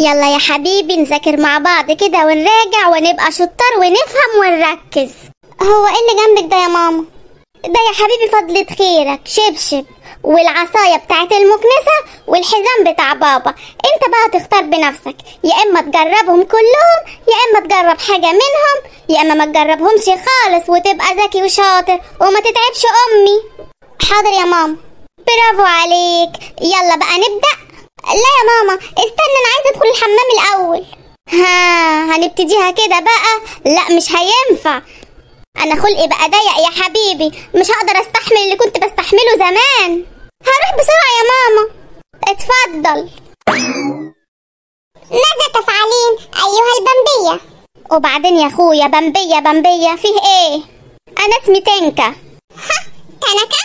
يلا يا حبيبي نذاكر مع بعض كده ونراجع ونبقى شطار ونفهم ونركز هو ايه اللي جنبك ده يا ماما ده يا حبيبي فضلة خيرك شبشب والعصاية بتاعت المكنسة والحزام بتاع بابا انت بقى تختار بنفسك يا اما تجربهم كلهم يا اما تجرب حاجة منهم يا اما ما تجربهمش خالص وتبقى ذكي وشاطر وما تتعبش امي حاضر يا ماما برافو عليك يلا بقى نبدأ لا يا ماما استنى انا عايزة ادخل الحمام الاول ها هنبتديها كده بقى لا مش هينفع انا خلقي بقى ضيق يا حبيبي مش هقدر استحمل اللي كنت بستحمله زمان هروح بسرعة يا ماما اتفضل ماذا تفعلين ايها البمبية وبعدين يا اخويا بمبية بمبية فيه ايه انا اسمي تنكا تنكا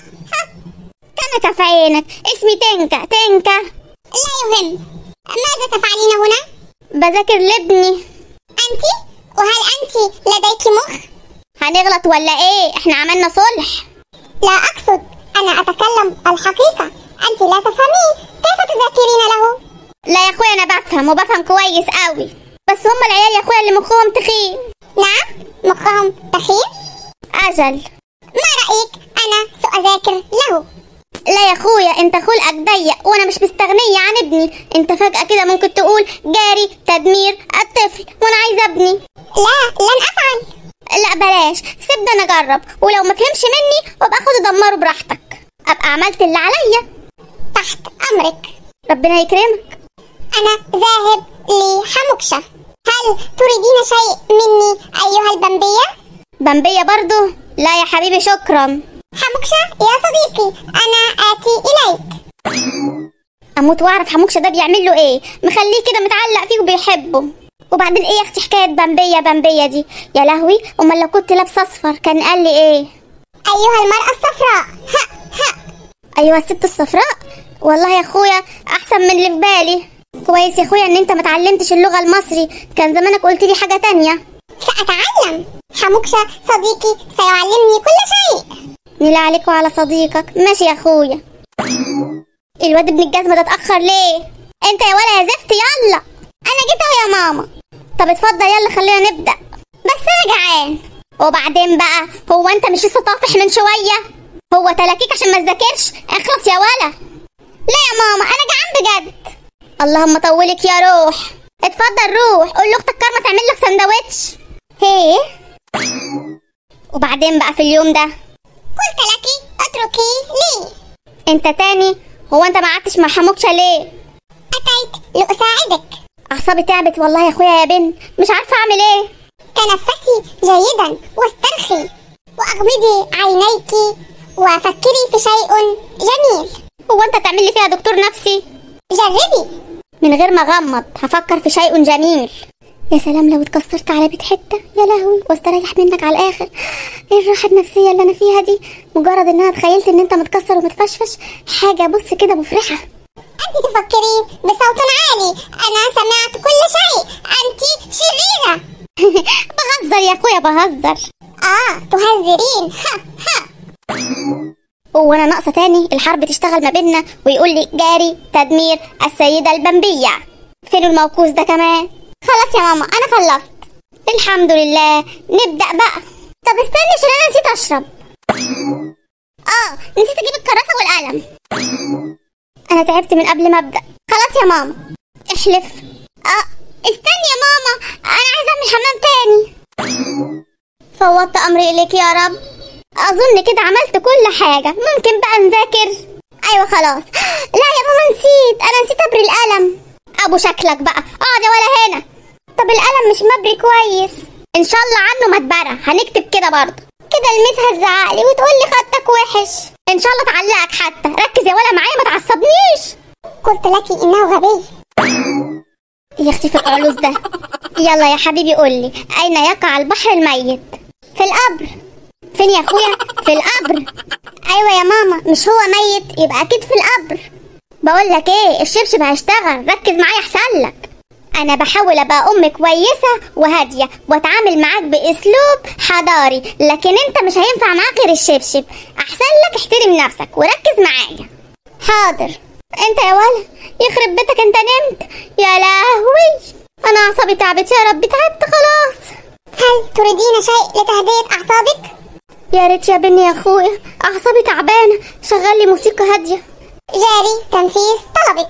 تنكا في عينك اسمي تنكا تنكا لا يهم ماذا تفعلين هنا بذاكر لابني انت وهل انت لديك مخ هنغلط ولا ايه احنا عملنا صلح لا اقصد انا اتكلم الحقيقة انت لا تفهمين كيف تذاكرين له لا يا اخويا انا بفهم وبفهم كويس قوي بس هم العيال يا اخويا اللي مخهم تخين نعم مخهم تخين اجل ما رايك انا ساذاكر له لا يا اخويا انت خلقك ضيق وانا مش مستغنية عن ابني انت فجأة كده ممكن تقول جاري تدمير الطفل وانا عايزة ابني لا لن افعل لا بلاش سيبني انا اجرب ولو ما فهمش مني ابقى خد دمره براحتك ابقى عملت اللي عليا تحت امرك ربنا يكرمك انا ذاهب لحمكشة هل تريدين شيء مني ايها البمبية بمبية برضو لا يا حبيبي شكرا حمكشة يا صديقي انا اتي اليك اموت واعرف حموكشة ده بيعمل له ايه مخليه كده متعلق فيه وبيحبه وبعدين ايه يا اختي حكايه بمبيه بمبيه دي يا لهوي امال لو كنت لابسه اصفر كان قال لي ايه ايها المراه الصفراء ها ها ايوه الست الصفراء والله يا اخويا احسن من اللي في بالي كويس يا اخويا ان انت ما اتعلمتش اللغه المصري كان زمانك قلت لي حاجه تانية ساتعلم حموكشة صديقي سيعلمني كل شيء نيلة عليك وعلى صديقك ماشي يا اخويا الواد ابن الجزمه ده اتاخر ليه انت يا ولا يا زفت يلا انا جيت اهو يا ماما طب اتفضل يلا خلينا نبدا بس انا جعان وبعدين بقى هو انت مش لسه طافح من شويه هو تلاكيك عشان ما تذاكرش اخلص يا ولا لا يا ماما انا جعان بجد اللهم طولك يا روح اتفضل روح قول لاختك كارما تعمل لك سندوتش هي وبعدين بقى في اليوم ده قلت لك اتركي لي انت تاني هو انت ما قعدتش مع حموكشة ليه اتيت لاساعدك اعصابي تعبت والله يا اخويا يا بنت مش عارفه اعمل ايه تنفسي جيدا واسترخي واغمضي عينيك وفكري في شيء جميل هو انت تعمل لي فيها دكتور نفسي جربي من غير ما اغمض هفكر في شيء جميل يا سلام لو اتكسرت على بيت حته يا لهوي واستريح منك على الاخر ايه الراحه النفسيه اللي انا فيها دي مجرد ان انا تخيلت ان انت متكسر ومتفشفش حاجه بص كده مفرحه أنت تفكرين بصوت عالي أنا سمعت كل شيء أنت شريرة بهزر يا أخويا بهزر آه تهزرين ها ها هو أنا ناقصة تاني الحرب تشتغل ما بيننا ويقول لي جاري تدمير السيدة البمبية فين الموقوس ده كمان خلاص يا ماما أنا خلصت الحمد لله نبدأ بقى طب استني عشان أنا نسيت أشرب آه نسيت أجيب الكراسة والقلم انا تعبت من قبل ما ابدا خلاص يا ماما احلف اه استني يا ماما انا عايزه اعمل حمام تاني فوضت امري اليك يا رب اظن كده عملت كل حاجه ممكن بقى نذاكر ايوه خلاص لا يا ماما نسيت انا نسيت ابري القلم ابو شكلك بقى اقعد يا ولا هنا طب القلم مش مبري كويس ان شاء الله عنه متبرة هنكتب كده برضه كده الميس هتزعقلي وتقول لي خطك وحش ان شاء الله تعلقك حتى ركز يا ولا معايا ما تعصبنيش قلت لك انه غبي يا اختي في القلوس ده يلا يا حبيبي قول لي اين يقع البحر الميت في القبر فين يا اخويا في القبر ايوه يا ماما مش هو ميت يبقى اكيد في القبر بقول لك ايه الشبشب هيشتغل ركز معايا احسن لك انا بحاول ابقى ام كويسه وهاديه واتعامل معاك باسلوب حضاري لكن انت مش هينفع معاك غير الشبشب احسن لك احترم نفسك وركز معايا حاضر انت يا ولا يخرب بيتك انت نمت يا اعصابي تعبت يا ربي تعبت خلاص هل تريدين شيء لتهدئة أعصابك؟ يا ريت يا بني يا اخويا اعصابي تعبانه شغل لي موسيقى هاديه جاري تنفيذ طلبك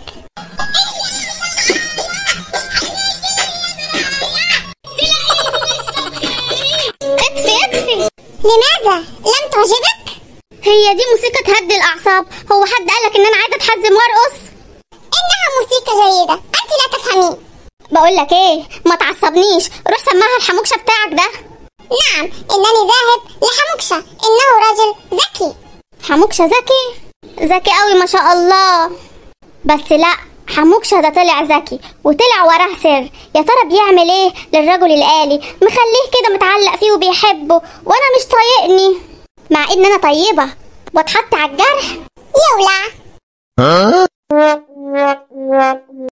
اطفي اطفي لماذا؟ لم تعجبك؟ هي دي موسيقى تهدي الاعصاب هو حد قالك ان انا عايزه اتحزم وارقص إنها موسيقى جيدة أنت لا تفهمين بقول لك ايه ما تعصبنيش روح سماها الحموكشه بتاعك ده نعم إنني ذاهب لحموكشة إنه رجل ذكي حموكشه ذكي ذكي قوي ما شاء الله بس لا حموكشه ده طلع ذكي وطلع وراه سر يا ترى بيعمل ايه للرجل الآلي مخليه كده متعلق فيه وبيحبه وانا مش طايقني مع ان انا طيبه واتحط على الجرح يولع